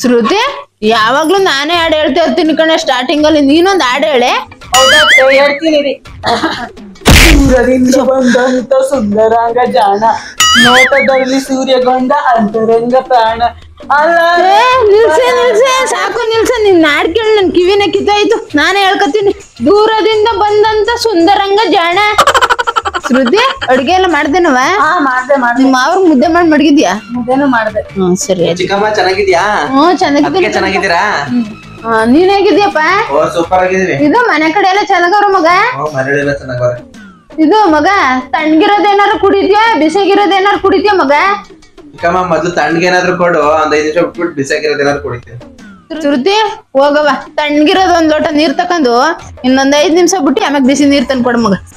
ಶ್ರುತಿ ಯಾವಾಗ್ಲೂ ನಾನೇ ಹಾಡು ಹೇಳ್ತಾ ಇರ್ತೀನಿ ಕಣೆ ಸ್ಟಾರ್ಟಿಂಗ್ ಅಲ್ಲಿ ನೀನೊಂದ್ ಹಾಡು ಹೇಳೆ ಹೌದಾ ಹೇಳ್ತೀನಿ ರೀ ದೂರದಿಂದ ಬಂದಂತ ಸುಂದರಾಂಗ ಜಾಣ ನೋಟದಲ್ಲಿ ಸೂರ್ಯಗೊಂಡ ಅಂತರಂಗ ಪ್ರಾಣ ಅಲ್ಲ ಏ, ನಿಲ್ಸೆ ನಿಲ್ಸೆ ಸಾಕು ನಿಲ್ಸೆ ನಿನ್ ಹಾಡ್ ಕೇಳಿ ನನ್ ಕಿವಿನ ಕಿತ್ತಾಯ್ತು ನಾನೇ ಹೇಳ್ಕೊತೀನಿ ದೂರದಿಂದ ಬಂದಂತ ಸುಂದರಂಗ ಜಾಣ ಶ್ರುತಿ ಅಡ್ಗೆ ಎಲ್ಲ ಮಾಡ್ದೇನವ ಹಾ ಮಾಡ್ದೆ ಮಾಡ್ದೆ ನಿಮ್ಮ ಅವ್ರ ಮುದ್ದೆ ಮಾಡಿ ಮಡಗಿದ್ಯಾ ಮುದ್ದೇನು ಮಾಡ್ದೆ ಹ್ಮ್ ಸರಿ ಆಯ್ತು. ಚಿಕ್ಕಮ್ಮ ಚೆನ್ನಾಗಿದ್ಯಾ ಹ್ಮ್ ಅದಕ್ಕೆ ಚೆನ್ನಾಗಿದ್ದೀನಿ ಚೆನ್ನಾಗಿದ್ದೀರಾ ಹಾ, ನೀನ್ ಹೇಗಿದ್ಯಪ್ಪ ಓ ಸೂಪರ್ ಆಗಿದೀವಿ ಇದು ಮನೆ ಕಡೆ ಎಲ್ಲ ಚೆನ್ನಾಗವ್ರ ಮಗ ಓ ಮರಳೆಲ್ಲ ಚೆನ್ನಾಗವ್ರೆ ಇದು ಮಗ ತಣ್ಣಗಿರೋದ್ ಏನಾರು ಕುಡಿದ್ಯಾ ಬಿಸಿಗಿರೋದ್ ಏನಾರು ಕುಡಿದ್ಯಾ ಮಗ ಚಿಕ್ಕಮ್ಮ ಮೊದ್ಲು ತಣ್ಣಗೆ ಏನಾದ್ರು ಕೊಡು ಒಂದ್ ಐದ್ ನಿಮಿಷ ಬಿಟ್ಬಿಟ್ಟು ಬಿಸಾಕಿರೋದು ಏನಾದ್ರು ಕುಡಿತೀನಿ ಶ್ರುತಿ ಹೋಗವ ತಣ್ಣಗಿರೋದ್ ಒಂದ್ ಲೋಟ ನೀರ್ ತಕೊಂಡು ಇನ್ನೊಂದ್ ಐದ್ ನಿಮಿಷ ಬಿಟ್ಟು ಆಮ್ಯಾಗ ಬಿಸಿ ನೀರ್ ತಂದು ಕೊಡು ಮಗ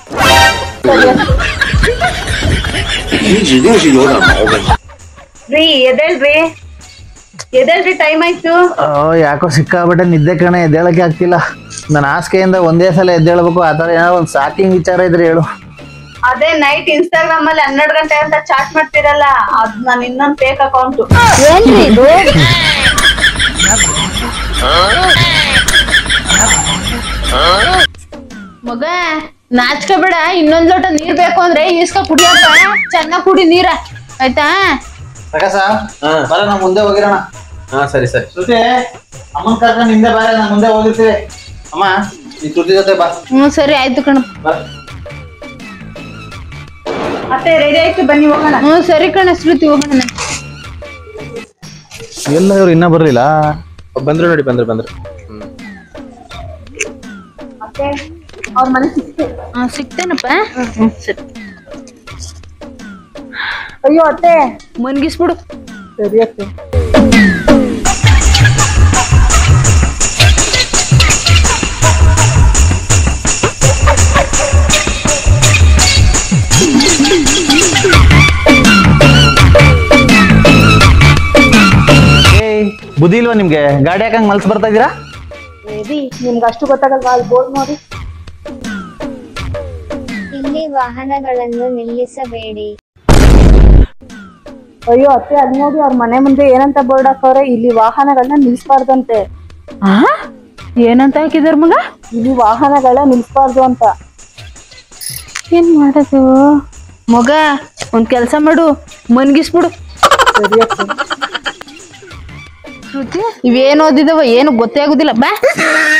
ರೀ ಎದೇಳ್ರಿ ಎದೇಳ್ರಿ ಟೈಮ್ ಆಯ್ತು ಓ ಯಾಕೋ ಸಿಕ್ಕಾಬಿಟ್ಟೆ ನಿದ್ದೆ ಕಣೆ ಎದ್ದೇಳಕ್ಕೆ ಆಗ್ತಿಲ್ಲ ನನ್ನ ಹಾಸಿಗೆಯಿಂದ ಒಂದೇ ಸಲ ಎದ್ದೇಳ್ಬೇಕು ಆ ಥರ ಏನೋ ಒಂದು ಸಾಕಿಂಗ್ ವಿಚಾರ ಇದ್ರೆ ಹೇಳು ಅದೇ ನೈಟ್ ಇನ್ಸ್ಟಾಗ್ರಾಮ್ ಅಲ್ಲಿ ಹನ್ನೆರಡು ಗಂಟೆ ಅಂತ ಚಾಟ್ ಮಾಡ್ತಿರಲ್ಲ ಅದ್ ನನ್ ಇನ್ನೊಂದ್ ಫೇಕ್ ಅಕೌಂಟ್ ಏನ್ರಿ ಇದು ಮಗ ನಾಚ್ಕೋಬೇಡ ಇನ್ನೊಂದ್ ಲೋಟ ನೀರ್ ಬೇಕು ಅಂದ್ರೆ ಈಸ್ಕ ಕುಡಿಯಪ್ಪ ಚೆನ್ನಾಗ್ ಕುಡಿ ನೀರ ಆಯ್ತಾ ಪ್ರಕಾಶ ಹಾ. ಬರ ನಾವು ಮುಂದೆ ಹೋಗಿರೋಣ ಹಾ ಸರಿ ಸರಿ ಶ್ರುತಿ ಅಮ್ಮನ ಕರ್ಕೊಂಡು ಹಿಂದೆ ಬಾರ ನಾನು ಮುಂದೆ ಹೋಗಿರ್ತೀವಿ ಅಮ್ಮ ಈ ಶ್ರುತಿ ಜೊತೆ ಬಾ ಹ್ಮ್ ಸರಿ ಆಯ್ತು ಕಣ ಬಾ ಮತ್ತೆ ರೆಡಿ ಆಯ್ತು ಬನ್ನಿ ಹೋಗೋಣ ಹ್ಮ್ ಸರಿ ಕಣ ಶ್ರುತಿ ಹೋಗೋಣ ಎಲ್ಲ ಇವ್ರು ಇನ್ನೂ ಬರಲಿಲ್ಲ ಬಂದ್ರು ನೋಡಿ ಬಂದ್ರು ಬಂದ್ರು ಮತ್ತೆ ಅವ್ರ ಮನೆ ಸಿಕ್ತು ಹಾ ಸಿಗ್ತೇನಪ್ಪ ಹ್ಮ್ ಸರಿ ಅಯ್ಯೋ ಅತ್ತೆ ಮನ್ಗಿಸ್ಬಿಡು ಸರಿ ಅತ್ತೆ ಏಯ್ ಬುದ್ಧಿ ಇಲ್ವಾ ನಿಮ್ಗೆ ಗಾಡಿ ಹಾಕಂಗ್ ಮಲ್ಸ್ ಬರ್ತಾ ಇದ್ದೀರಾ ಬೇಬಿ ನಿಮ್ಗೆ ಅಷ್ಟು ಗೊತ್ತಾಗಲ್ವಾ ಅಲ್ಲಿ ಬೋರ್ಡ್ ನೋಡಿ ಇಲ್ಲಿ ವಾಹನಗಳನ್ನು ನಿಲ್ಲಿಸಬೇಡಿ ಅಯ್ಯೋ ಅತ್ತೆ ಅಲ್ಲಿ ನೋಡಿ ಅವ್ರ ಮನೆ ಮುಂದೆ ಏನಂತ ಬೋರ್ಡ್ ಹಾಕವ್ರೆ ಇಲ್ಲಿ ವಾಹನಗಳನ್ನ ನಿಲ್ಸ್ಬಾರ್ದಂತೆ ಆ ಏನಂತ ಹಾಕಿದಾರ ಮಗ ಇಲ್ಲಿ ವಾಹನಗಳ ನಿಲ್ಸ್ಬಾರ್ದು ಅಂತ ಏನ್ ಮಾಡೋದು ಮಗ ಒಂದ್ ಕೆಲ್ಸ ಮಾಡು ಮನ್ಗಿಸ್ಬಿಡು ಸರಿ ಅತ್ತೆ ಶ್ರುತಿ ಇವೇನ್ ಓದಿದವ ಏನು ಗೊತ್ತೇ ಆಗುದಿಲ್ಲ ಬಾ